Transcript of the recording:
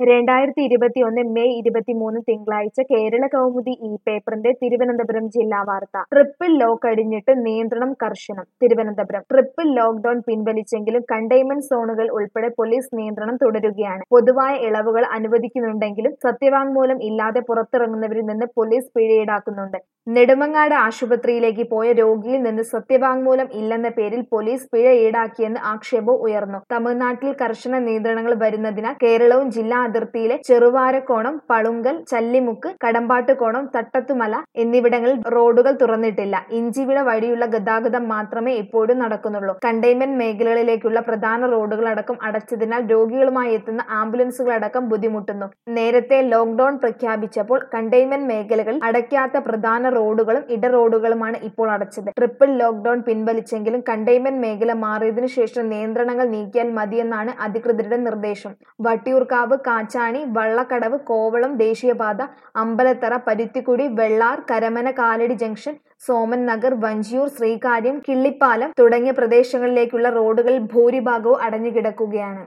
രണ്ടായിരത്തി ഇരുപത്തിയൊന്ന് മെയ് ഇരുപത്തിമൂന്ന് തിങ്കളാഴ്ച കേരള കൗമുദി ഈ പേപ്പറിന്റെ തിരുവനന്തപുരം ജില്ലാ വാർത്ത ട്രിപ്പിൾ ലോക്ക് അടിഞ്ഞിട്ട് നിയന്ത്രണം കർശനം തിരുവനന്തപുരം ട്രിപ്പിൾ ലോക്ഡൌൺ പിൻവലിച്ചെങ്കിലും കണ്ടെയ്ൻമെന്റ് സോണുകൾ ഉൾപ്പെടെ പോലീസ് നിയന്ത്രണം തുടരുകയാണ് പൊതുവായ ഇളവുകൾ അനുവദിക്കുന്നുണ്ടെങ്കിലും സത്യവാങ്മൂലം ഇല്ലാതെ പുറത്തിറങ്ങുന്നവരിൽ നിന്ന് പോലീസ് പിഴ ഈടാക്കുന്നുണ്ട് നെടുമങ്ങാട് ആശുപത്രിയിലേക്ക് പോയ രോഗിയിൽ നിന്ന് സത്യവാങ്മൂലം ഇല്ലെന്ന പേരിൽ പോലീസ് പിഴ ഈടാക്കിയെന്ന് ആക്ഷേപവും ഉയർന്നു തമിഴ്നാട്ടിൽ കർശന നിയന്ത്രണങ്ങൾ വരുന്നതിനാൽ കേരളവും ജില്ലാ അതിർത്തിയിലെ ചെറുവാരക്കോണം പളുങ്കൽ ചല്ലിമുക്ക് കടമ്പാട്ടുകോണം തട്ടത്തുമല എന്നിവിടങ്ങളിൽ റോഡുകൾ തുറന്നിട്ടില്ല ഇഞ്ചിവിള വഴിയുള്ള ഗതാഗതം മാത്രമേ ഇപ്പോഴും നടക്കുന്നുള്ളൂ കണ്ടെയ്ൻമെന്റ് മേഖലകളിലേക്കുള്ള പ്രധാന റോഡുകൾ അടക്കം അടച്ചതിനാൽ രോഗികളുമായി എത്തുന്ന ആംബുലൻസുകളടക്കം ബുദ്ധിമുട്ടുന്നു നേരത്തെ ലോക്ഡൌൺ പ്രഖ്യാപിച്ചപ്പോൾ കണ്ടെയ്ൻമെന്റ് മേഖലകൾ അടയ്ക്കാത്ത പ്രധാന റോഡുകളും ഇട റോഡുകളുമാണ് ഇപ്പോൾ അടച്ചത് ട്രിപ്പിൾ ലോക്ഡൌൺ പിൻവലിച്ചെങ്കിലും കണ്ടെയ്ൻമെന്റ് മേഖല മാറിയതിനു ശേഷം നിയന്ത്രണങ്ങൾ നീക്കിയാൽ മതിയെന്നാണ് അധികൃതരുടെ നിർദ്ദേശം വട്ടിയൂർക്കാവ് കാച്ചാണി വള്ളക്കടവ് കോവളം ദേശീയപാത അമ്പലത്തറ പരുത്തിക്കുടി വെള്ളാർ കരമന കാലടി ജംഗ്ഷൻ സോമൻ നഗർ വഞ്ചിയൂർ ശ്രീകാര്യം കിള്ളിപ്പാലം തുടങ്ങിയ പ്രദേശങ്ങളിലേക്കുള്ള റോഡുകളിൽ ഭൂരിഭാഗവും അടഞ്ഞുകിടക്കുകയാണ്